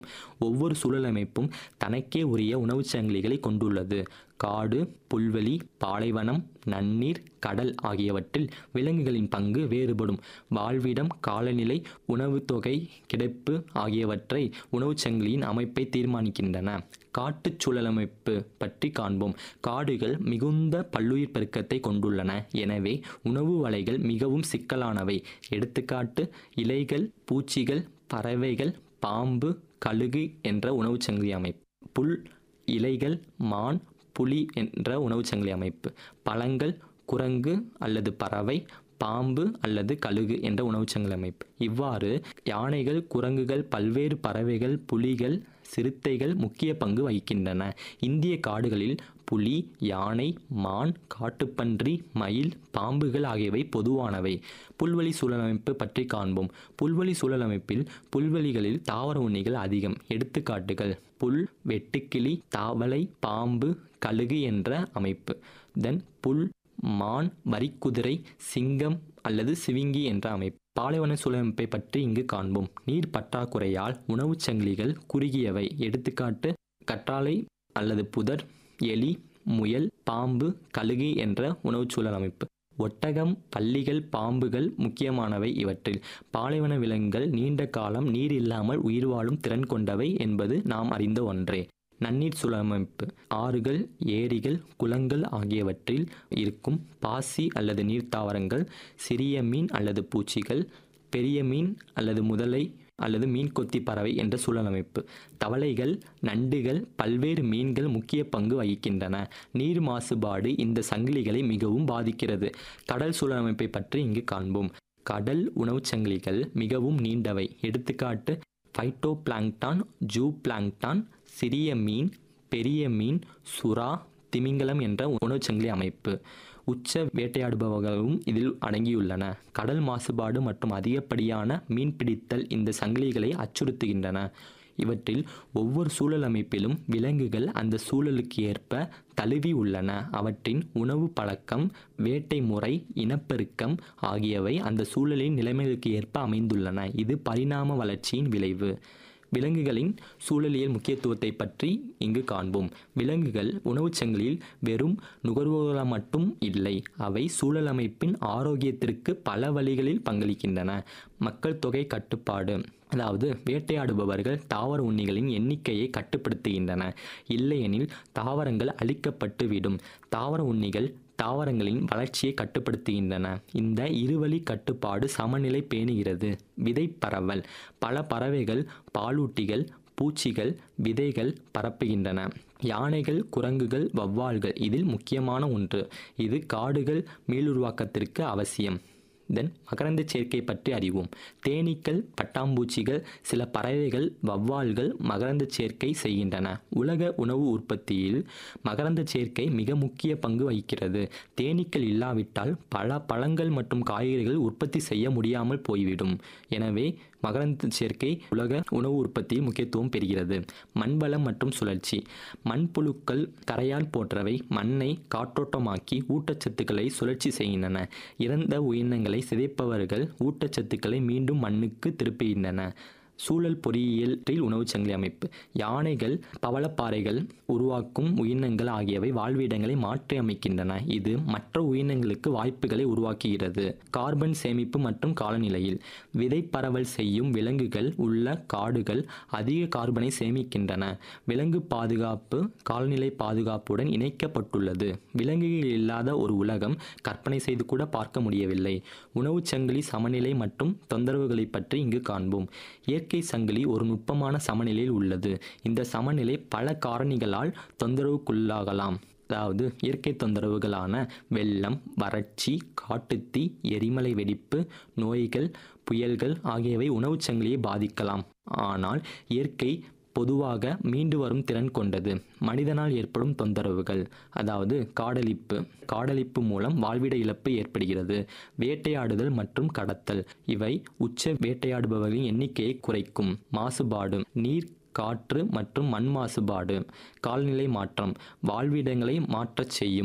ஒவ்வொரு சூழலமைப்பும் தனக்கே உரிய உணவுச் சங்கிலிகளை கொண்டுள்ளது காடு புல்வெளி பாலைவனம் நன்னீர் கடல் ஆகியவற்றில் விலங்குகளின் பங்கு வேறுபடும் வாழ்விடம் காலநிலை உணவுத் தொகை கிடைப்பு ஆகியவற்றை உணவுச் சங்கிலியின் அமைப்பை தீர்மானிக்கின்றன காட்டுச் சூழலமைப்பு பற்றி காண்போம் காடுகள் மிகுந்த பல்லுயிர் பெருக்கத்தை கொண்டுள்ளன எனவே உணவு வலைகள் மிகவும் சிக்கலானவை எடுத்துக்காட்டு இலைகள் பூச்சிகள் பறவைகள் பாம்பு கழுகு என்ற உணவுச் சங்கிலி அமைப்பு புல் இலைகள் மான் புலி என்ற உணவுச் சங்கிலி அமைப்பு பழங்கள் குரங்கு அல்லது பறவை பாம்பு அல்லது கழுகு என்ற உணவுச் சங்கிலி அமைப்பு இவ்வாறு யானைகள் குரங்குகள் பல்வேறு பறவைகள் புலிகள் சிறுத்தைகள் முக்கிய பங்கு வகிக்கின்றன இந்திய காடுகளில் புலி யானை மான் காட்டுப்பன்றி மயில் பாம்புகள் ஆகியவை பொதுவானவை புல்வெளி சூழலமைப்பு பற்றி காண்போம் புல்வெளி சூழலமைப்பில் புல்வெளிகளில் தாவர உண்ணிகள் அதிகம் எடுத்துக்காட்டுகள் புல் வெட்டுக்கிளி தாவளை பாம்பு கழுகு என்ற அமைப்பு தென் புல் மான் வரிக்குதிரை சிங்கம் அல்லது சிவிங்கி என்ற அமைப்பு பாலைவன சூழலமைப்பை பற்றி இங்கு காண்போம் நீர் பற்றாக்குறையால் உணவுச் சங்கிலிகள் குறுகியவை எடுத்துக்காட்டு கற்றாழை அல்லது புதர் எலி முயல் பாம்பு கழுகு என்ற உணவுச் சூழல் அமைப்பு ஒட்டகம் பல்லிகள் பாம்புகள் முக்கியமானவை இவற்றில் பாலைவன விலங்குகள் நீண்ட காலம் நீர் இல்லாமல் உயிர் வாழும் திறன் கொண்டவை என்பது நாம் அறிந்த ஒன்றே நன்னீர் சூழலமைப்பு ஆறுகள் ஏரிகள் குளங்கள் ஆகியவற்றில் இருக்கும் பாசி அல்லது நீர்த்தாவரங்கள் சிறிய மீன் அல்லது பூச்சிகள் பெரிய மீன் அல்லது முதலை அல்லது மீன் கொத்தி பறவை என்ற சூழலமைப்பு தவளைகள் நண்டுகள் பல்வேறு மீன்கள் முக்கிய பங்கு வகிக்கின்றன நீர் மாசுபாடு இந்த சங்கிலிகளை மிகவும் பாதிக்கிறது கடல் சூழலமைப்பை பற்றி இங்கு காண்போம் கடல் உணவுச் சங்கிலிகள் மிகவும் நீண்டவை எடுத்துக்காட்டு ஃபைட்டோ பிளாங்டான் ஜூ பிளாங்டான் சிறிய மீன் பெரிய மீன் சுறா திமிங்கலம் என்ற உணவுச் சங்கிலி அமைப்பு உச்ச வேட்டையாடுபவர்களும் இதில் அடங்கியுள்ளன கடல் மாசுபாடு மற்றும் அதிகப்படியான மீன்பிடித்தல் இந்த சங்கிலிகளை அச்சுறுத்துகின்றன இவற்றில் ஒவ்வொரு சூழல் அமைப்பிலும் விலங்குகள் அந்த சூழலுக்கு ஏற்ப தழுவி உள்ளன அவற்றின் உணவு பழக்கம் வேட்டை முறை இனப்பெருக்கம் ஆகியவை அந்த சூழலின் நிலைமைகளுக்கு ஏற்ப அமைந்துள்ளன இது பரிணாம வளர்ச்சியின் விளைவு விலங்குகளின் சூழலியல் முக்கியத்துவத்தை பற்றி இங்கு காண்போம் விலங்குகள் உணவுச் சங்கிலியில் வெறும் நுகர்வோர்களாக மட்டும் இல்லை அவை சூழலமைப்பின் ஆரோக்கியத்திற்கு பல வழிகளில் பங்களிக்கின்றன மக்கள் தொகை கட்டுப்பாடு அதாவது வேட்டையாடுபவர்கள் தாவர உண்ணிகளின் எண்ணிக்கையை கட்டுப்படுத்துகின்றன இல்லையெனில் தாவரங்கள் அழிக்கப்பட்டு விடும் தாவர உண்ணிகள் தாவரங்களின் வளர்ச்சியை கட்டுப்படுத்துகின்றன இந்த இருவழி கட்டுப்பாடு சமநிலை பேணுகிறது விதை பரவல் பல பறவைகள் பாலூட்டிகள் பூச்சிகள் விதைகள் பரப்புகின்றன யானைகள் குரங்குகள் வவ்வால்கள் இதில் முக்கியமான ஒன்று இது காடுகள் மீளுருவாக்கத்திற்கு அவசியம் தென் மகரந்த சேர்க்கை பற்றி அறிவோம் தேனீக்கள் பட்டாம்பூச்சிகள் சில பறவைகள் வவ்வால்கள் மகரந்த சேர்க்கை செய்கின்றன உலக உணவு உற்பத்தியில் மகரந்த சேர்க்கை மிக முக்கிய பங்கு வகிக்கிறது தேனீக்கள் இல்லாவிட்டால் பல பழங்கள் மற்றும் காய்கறிகள் உற்பத்தி செய்ய முடியாமல் போய்விடும் எனவே மகரந்த சேர்க்கை உலக உணவு உற்பத்தியில் முக்கியத்துவம் பெறுகிறது மண்வளம் மற்றும் சுழற்சி மண்புழுக்கள் கரையால் போன்றவை மண்ணை காற்றோட்டமாக்கி ஊட்டச்சத்துக்களை சுழற்சி செய்கின்றன இறந்த உயிரினங்களை சிதைப்பவர்கள் ஊட்டச்சத்துக்களை மீண்டும் மண்ணுக்கு திருப்புகின்றன சூழல் பொறியியலில் உணவுச் சங்கிலி அமைப்பு யானைகள் பவளப்பாறைகள் உருவாக்கும் உயிரினங்கள் ஆகியவை வாழ்விடங்களை மாற்றி அமைக்கின்றன இது மற்ற உயிரினங்களுக்கு வாய்ப்புகளை உருவாக்குகிறது கார்பன் சேமிப்பு மற்றும் காலநிலையில் விதை பரவல் செய்யும் விலங்குகள் உள்ள காடுகள் அதிக கார்பனை சேமிக்கின்றன விலங்கு பாதுகாப்பு காலநிலை பாதுகாப்புடன் இணைக்கப்பட்டுள்ளது விலங்குகள் இல்லாத ஒரு உலகம் கற்பனை செய்து கூட பார்க்க முடியவில்லை உணவுச் சங்கிலி சமநிலை மற்றும் தொந்தரவுகளை பற்றி இங்கு காண்போம் இயற்கை சங்கிலி ஒரு நுட்பமான சமநிலையில் உள்ளது இந்த சமநிலை பல காரணிகளால் தொந்தரவுக்குள்ளாகலாம் அதாவது இயற்கை தொந்தரவுகளான வெள்ளம் வறட்சி காட்டுத்தீ எரிமலை வெடிப்பு நோய்கள் புயல்கள் ஆகியவை உணவுச் சங்கிலியை பாதிக்கலாம் ஆனால் இயற்கை பொதுவாக மீண்டு வரும் திறன் கொண்டது மனிதனால் ஏற்படும் தொந்தரவுகள் அதாவது காடழிப்பு காடழிப்பு மூலம் வாழ்விட இழப்பு ஏற்படுகிறது வேட்டையாடுதல் மற்றும் கடத்தல் இவை உச்ச வேட்டையாடுபவர்களின் எண்ணிக்கையை குறைக்கும் மாசுபாடு நீர் காற்று மற்றும் மண் மாசுபாடு கால்நிலை மாற்றம் வாழ்விடங்களை மாற்றச் செய்யும்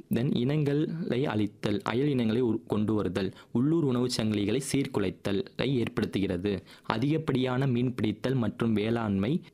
தென் இனங்களை அழித்தல் அயல் இனங்களை உரு- கொண்டு வருதல் உள்ளூர் உணவுச் சங்கிலிகளை சீர்குலைத்தலை ஏற்படுத்துகிறது அதிகப்படியான மீன்பிடித்தல் மற்றும் வேளாண்மை